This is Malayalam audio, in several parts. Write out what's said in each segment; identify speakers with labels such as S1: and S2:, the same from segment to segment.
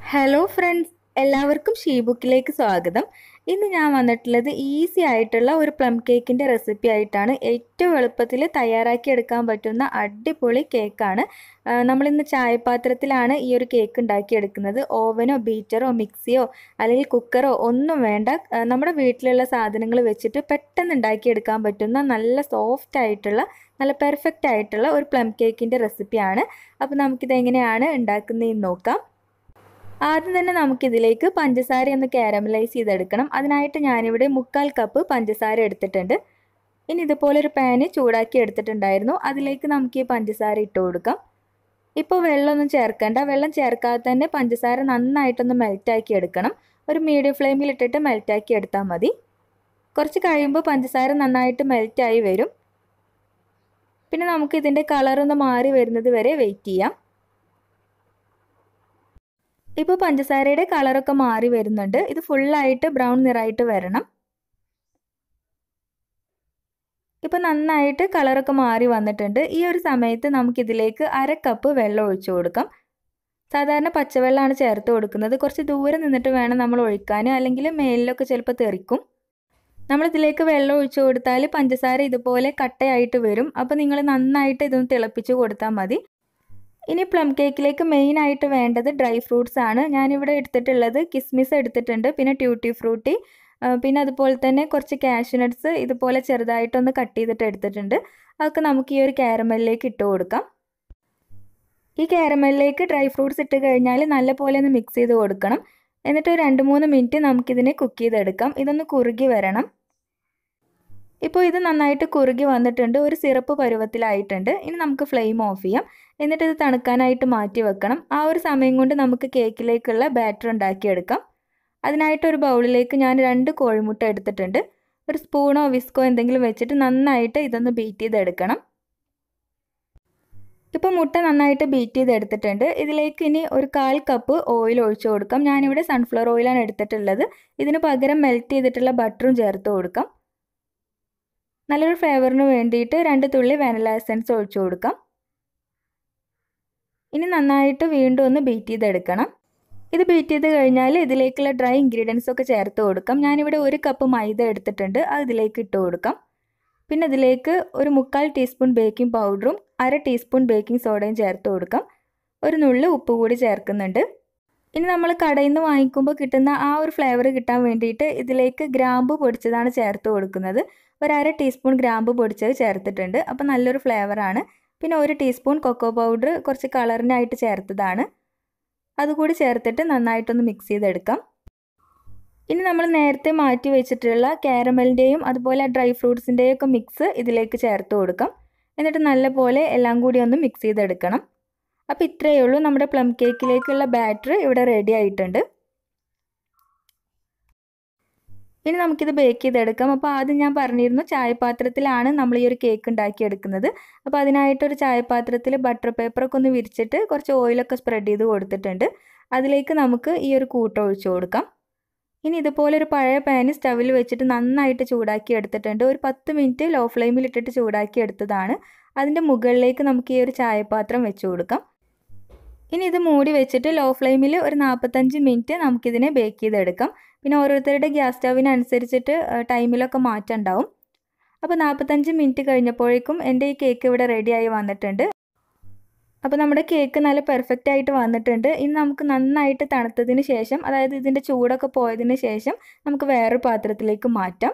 S1: ഹലോ ഫ്രണ്ട്സ് എല്ലാവർക്കും ഷീ ബുക്കിലേക്ക് സ്വാഗതം ഇന്ന് ഞാൻ വന്നിട്ടുള്ളത് ഈസി ആയിട്ടുള്ള ഒരു പ്ലം കേക്കിൻ്റെ റെസിപ്പി ആയിട്ടാണ് ഏറ്റവും എളുപ്പത്തിൽ തയ്യാറാക്കി എടുക്കാൻ പറ്റുന്ന അടിപൊളി കേക്കാണ് ആ, നമ്മളിന്ന് ചായപാത്രത്തിലാണ് ഈ ഒരു കേക്ക് ഉണ്ടാക്കിയെടുക്കുന്നത് ഓവനോ ബീറ്ററോ മിക്സിയോ അല്ലെങ്കിൽ കുക്കറോ ഒന്നും വേണ്ട ആ, നമ്മുടെ വീട്ടിലുള്ള സാധനങ്ങൾ വെച്ചിട്ട് പെട്ടെന്ന് ഉണ്ടാക്കിയെടുക്കാൻ പറ്റുന്ന നല്ല സോഫ്റ്റ് ആയിട്ടുള്ള നല്ല പെർഫെക്റ്റ് ആയിട്ടുള്ള ഒരു പ്ലം കേക്കിൻ്റെ റെസിപ്പിയാണ് അപ്പോൾ നമുക്കിത് എങ്ങനെയാണ് ഉണ്ടാക്കുന്നതെന്ന് നോക്കാം ആദ്യം തന്നെ നമുക്കിതിലേക്ക് പഞ്ചസാര ഒന്ന് കാരമലൈസ് ചെയ്തെടുക്കണം അതിനായിട്ട് ഞാനിവിടെ മുക്കാൽ കപ്പ് പഞ്ചസാര എടുത്തിട്ടുണ്ട് ഇനി ഇതുപോലെ ഒരു പാന് ചൂടാക്കി എടുത്തിട്ടുണ്ടായിരുന്നു അതിലേക്ക് നമുക്ക് ഈ പഞ്ചസാര ഇട്ട് കൊടുക്കാം ഇപ്പോൾ വെള്ളമൊന്നും ചേർക്കേണ്ട വെള്ളം ചേർക്കാതെ തന്നെ പഞ്ചസാര നന്നായിട്ടൊന്ന് മെൽറ്റാക്കി എടുക്കണം ഒരു മീഡിയം ഫ്ലെയിമിൽ ഇട്ടിട്ട് മെൽറ്റാക്കി എടുത്താൽ മതി കുറച്ച് കഴിയുമ്പോൾ പഞ്ചസാര നന്നായിട്ട് മെൽറ്റായി വരും പിന്നെ നമുക്ക് ഇതിൻ്റെ കളറൊന്ന് മാറി വരുന്നത് വരെ വെയിറ്റ് ചെയ്യാം ഇപ്പോൾ പഞ്ചസാരയുടെ കളറൊക്കെ മാറി വരുന്നുണ്ട് ഇത് ഫുള്ളായിട്ട് ബ്രൗൺ നിറായിട്ട് വരണം ഇപ്പോൾ നന്നായിട്ട് കളറൊക്കെ മാറി വന്നിട്ടുണ്ട് ഈ ഒരു സമയത്ത് നമുക്കിതിലേക്ക് അര കപ്പ് വെള്ളം ഒഴിച്ചു കൊടുക്കാം സാധാരണ പച്ചവെള്ളമാണ് ചേർത്ത് കൊടുക്കുന്നത് കുറച്ച് ദൂരെ നിന്നിട്ട് വേണം നമ്മൾ ഒഴിക്കാൻ അല്ലെങ്കിൽ മേലിലൊക്കെ ചിലപ്പോൾ തെറിക്കും നമ്മളിതിലേക്ക് വെള്ളം ഒഴിച്ചു കൊടുത്താൽ പഞ്ചസാര ഇതുപോലെ കട്ടയായിട്ട് വരും അപ്പോൾ നിങ്ങൾ നന്നായിട്ട് ഇതൊന്ന് തിളപ്പിച്ച് കൊടുത്താൽ മതി ഇനി പ്ലം കേക്കിലേക്ക് മെയിൻ ആയിട്ട് വേണ്ടത് ഡ്രൈ ഫ്രൂട്ട്സ് ആണ് ഞാനിവിടെ എടുത്തിട്ടുള്ളത് കിസ്മിസ് എടുത്തിട്ടുണ്ട് പിന്നെ ട്യൂട്ടി ഫ്രൂട്ടി പിന്നെ അതുപോലെ തന്നെ കുറച്ച് കാഷ്യൂ നട്ട്സ് ഇതുപോലെ ചെറുതായിട്ടൊന്ന് കട്ട് ചെയ്തിട്ട് എടുത്തിട്ടുണ്ട് അതൊക്കെ നമുക്ക് ഈ ഒരു കാരമലിലേക്ക് ഇട്ട് കൊടുക്കാം ഈ കാരമലിലേക്ക് ഡ്രൈ ഫ്രൂട്ട്സ് ഇട്ട് കഴിഞ്ഞാൽ നല്ലപോലെ ഒന്ന് മിക്സ് ചെയ്ത് കൊടുക്കണം എന്നിട്ട് ഒരു രണ്ട് മൂന്ന് മിനിറ്റ് നമുക്കിതിനെ കുക്ക് ചെയ്തെടുക്കാം ഇതൊന്ന് കുറുകി വരണം ഇപ്പോൾ ഇത് നന്നായിട്ട് കുറുകി വന്നിട്ടുണ്ട് ഒരു സിറപ്പ് പരുവത്തിലായിട്ടുണ്ട് ഇനി നമുക്ക് ഫ്ലെയിം ഓഫ് ചെയ്യാം എന്നിട്ട് ഇത് തണുക്കാനായിട്ട് മാറ്റി വെക്കണം ആ ഒരു സമയം കൊണ്ട് നമുക്ക് കേക്കിലേക്കുള്ള ബാറ്റർ ഉണ്ടാക്കിയെടുക്കാം അതിനായിട്ട് ഒരു ബൗളിലേക്ക് ഞാൻ രണ്ട് കോഴിമുട്ട എടുത്തിട്ടുണ്ട് ഒരു സ്പൂണോ വിസ്കോ എന്തെങ്കിലും വെച്ചിട്ട് നന്നായിട്ട് ഇതൊന്ന് ബീറ്റ് ചെയ്തെടുക്കണം ഇപ്പോൾ മുട്ട നന്നായിട്ട് ബീറ്റ് ചെയ്തെടുത്തിട്ടുണ്ട് ഇതിലേക്ക് ഇനി ഒരു കാൽ കപ്പ് ഓയിൽ ഒഴിച്ചു കൊടുക്കാം ഞാനിവിടെ സൺഫ്ലവർ ഓയിലാണ് എടുത്തിട്ടുള്ളത് ഇതിന് പകരം മെൽറ്റ് ചെയ്തിട്ടുള്ള ബട്ടറും ചേർത്ത് കൊടുക്കാം നല്ലൊരു ഫ്ലേവറിന് വേണ്ടിയിട്ട് രണ്ട് തുള്ളി വാനില എസൻസ് ഒഴിച്ചു കൊടുക്കാം ഇനി നന്നായിട്ട് വീണ്ടും ഒന്ന് ബീറ്റ് ചെയ്തെടുക്കണം ഇത് ബീറ്റ് ചെയ്ത് കഴിഞ്ഞാൽ ഇതിലേക്കുള്ള ഡ്രൈ ഇൻഗ്രീഡിയൻസ് ഒക്കെ ചേർത്ത് കൊടുക്കാം ഞാനിവിടെ ഒരു കപ്പ് മൈദ എടുത്തിട്ടുണ്ട് അത് ഇതിലേക്ക് ഇട്ട് കൊടുക്കാം പിന്നെ ഇതിലേക്ക് ഒരു മുക്കാൽ ടീസ്പൂൺ ബേക്കിംഗ് പൗഡറും അര ടീസ്പൂൺ ബേക്കിംഗ് സോഡയും ചേർത്ത് കൊടുക്കാം ഒരു നുള്ളി ഉപ്പ് കൂടി ചേർക്കുന്നുണ്ട് ഇനി നമ്മൾ കടയിൽ നിന്ന് വാങ്ങിക്കുമ്പോൾ കിട്ടുന്ന ആ ഒരു ഫ്ലേവർ കിട്ടാൻ വേണ്ടിയിട്ട് ഇതിലേക്ക് ഗ്രാമ്പു പൊടിച്ചതാണ് ചേർത്ത് കൊടുക്കുന്നത് ഒരു അര ടീസ്പൂൺ ഗ്രാമ്പു പൊടിച്ചത് ചേർത്തിട്ടുണ്ട് അപ്പോൾ നല്ലൊരു ഫ്ലേവറാണ് പിന്നെ ഒരു ടീസ്പൂൺ കൊക്കോ പൗഡർ കുറച്ച് കളറിനായിട്ട് ചേർത്തതാണ് അതുകൂടി ചേർത്തിട്ട് നന്നായിട്ടൊന്ന് മിക്സ് ചെയ്തെടുക്കാം ഇനി നമ്മൾ നേരത്തെ മാറ്റി വെച്ചിട്ടുള്ള കാരമലിൻ്റെയും അതുപോലെ ഡ്രൈ ഫ്രൂട്ട്സിൻ്റെയും ഒക്കെ മിക്സ് ഇതിലേക്ക് ചേർത്ത് കൊടുക്കാം എന്നിട്ട് നല്ലപോലെ എല്ലാം കൂടി ഒന്ന് മിക്സ് ചെയ്തെടുക്കണം അപ്പോൾ ഇത്രയേ ഉള്ളൂ നമ്മുടെ പ്ലം കേക്കിലേക്കുള്ള ബാറ്റർ ഇവിടെ റെഡി ആയിട്ടുണ്ട് ഇനി നമുക്കിത് ബേക്ക് ചെയ്തെടുക്കാം അപ്പോൾ ആദ്യം ഞാൻ പറഞ്ഞിരുന്നു ചായപാത്രത്തിലാണ് നമ്മൾ ഈ ഒരു കേക്ക് ഉണ്ടാക്കിയെടുക്കുന്നത് അപ്പോൾ അതിനായിട്ടൊരു ചായപാത്രത്തിൽ ബട്ടർ പേപ്പറൊക്കെ ഒന്ന് വിരിച്ചിട്ട് കുറച്ച് ഓയിലൊക്കെ സ്പ്രെഡ് ചെയ്ത് കൊടുത്തിട്ടുണ്ട് അതിലേക്ക് നമുക്ക് ഈ ഒരു കൂട്ട് ഒഴിച്ചു കൊടുക്കാം ഇനി ഇതുപോലെ ഒരു പഴയ പാന് സ്റ്റവിൽ വെച്ചിട്ട് നന്നായിട്ട് ചൂടാക്കി എടുത്തിട്ടുണ്ട് ഒരു പത്ത് മിനിറ്റ് ലോ ഫ്ലെയിമിൽ ഇട്ടിട്ട് ചൂടാക്കി എടുത്തതാണ് അതിൻ്റെ മുകളിലേക്ക് നമുക്ക് ഈ ഒരു ചായപാത്രം വെച്ച് കൊടുക്കാം ഇനി ഇത് മൂടി വെച്ചിട്ട് ലോ ഫ്ലെയിമിൽ ഒരു നാൽപ്പത്തഞ്ച് മിനിറ്റ് നമുക്കിതിനെ ബേക്ക് ചെയ്തെടുക്കാം പിന്നെ ഓരോരുത്തരുടെ ഗ്യാസ് സ്റ്റവിനനുസരിച്ചിട്ട് ടൈമിലൊക്കെ മാറ്റം ഉണ്ടാവും അപ്പോൾ നാൽപ്പത്തഞ്ച് മിനിറ്റ് കഴിഞ്ഞപ്പോഴേക്കും എൻ്റെ ഈ കേക്ക് ഇവിടെ റെഡിയായി വന്നിട്ടുണ്ട് അപ്പോൾ നമ്മുടെ കേക്ക് നല്ല പെർഫെക്റ്റ് ആയിട്ട് വന്നിട്ടുണ്ട് ഇനി നമുക്ക് നന്നായിട്ട് തണുത്തതിന് ശേഷം അതായത് ഇതിൻ്റെ ചൂടൊക്കെ പോയതിന് ശേഷം നമുക്ക് വേറൊരു പാത്രത്തിലേക്ക് മാറ്റാം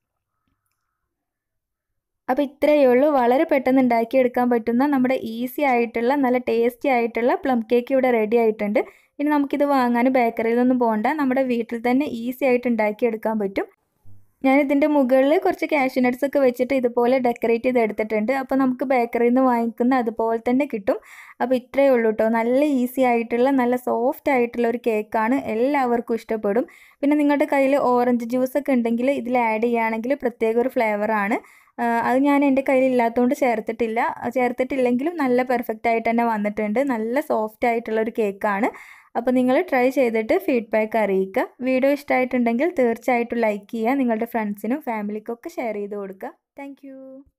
S1: അപ്പോൾ ഇത്രയേ ഉള്ളൂ വളരെ പെട്ടെന്ന് ഉണ്ടാക്കിയെടുക്കാൻ പറ്റുന്ന നമ്മുടെ ഈസി ആയിട്ടുള്ള നല്ല ടേസ്റ്റി ആയിട്ടുള്ള പ്ലം കേക്ക് ഇവിടെ റെഡി ആയിട്ടുണ്ട് ഇനി നമുക്കിത് വാങ്ങാൻ ബേക്കറിയിലൊന്നും പോകണ്ട നമ്മുടെ വീട്ടിൽ തന്നെ ഈസി ആയിട്ട് ഉണ്ടാക്കിയെടുക്കാൻ പറ്റും ഞാൻ ഇതിൻ്റെ മുകളിൽ കുറച്ച് കാഷ്യൂ നട്ട്സ് ഒക്കെ വെച്ചിട്ട് ഇതുപോലെ ഡെക്കറേറ്റ് ചെയ്ത് എടുത്തിട്ടുണ്ട് അപ്പോൾ നമുക്ക് ബേക്കറിയിൽ നിന്ന് വാങ്ങിക്കുന്ന അതുപോലെ തന്നെ കിട്ടും അപ്പോൾ ഇത്രയേ ഉള്ളൂ കേട്ടോ നല്ല ഈസി ആയിട്ടുള്ള നല്ല സോഫ്റ്റ് ആയിട്ടുള്ള ഒരു കേക്കാണ് എല്ലാവർക്കും ഇഷ്ടപ്പെടും പിന്നെ നിങ്ങളുടെ കയ്യിൽ ഓറഞ്ച് ജ്യൂസ് ഒക്കെ ഉണ്ടെങ്കിൽ ഇതിൽ ആഡ് ചെയ്യുകയാണെങ്കിൽ പ്രത്യേക ഒരു ഫ്ലേവറാണ് അത് ഞാൻ എൻ്റെ കയ്യിൽ ഇല്ലാത്തതുകൊണ്ട് ചേർത്തിട്ടില്ല ചേർത്തിട്ടില്ലെങ്കിലും നല്ല പെർഫെക്റ്റ് ആയിട്ട് തന്നെ വന്നിട്ടുണ്ട് നല്ല സോഫ്റ്റ് ആയിട്ടുള്ള ഒരു കേക്കാണ് അപ്പോൾ നിങ്ങൾ ട്രൈ ചെയ്തിട്ട് ഫീഡ്ബാക്ക് അറിയിക്കുക വീഡിയോ ഇഷ്ടമായിട്ടുണ്ടെങ്കിൽ തീർച്ചയായിട്ടും ലൈക്ക് ചെയ്യുക നിങ്ങളുടെ ഫ്രണ്ട്സിനും ഫാമിലിക്കൊക്കെ ഷെയർ ചെയ്ത് കൊടുക്കുക താങ്ക്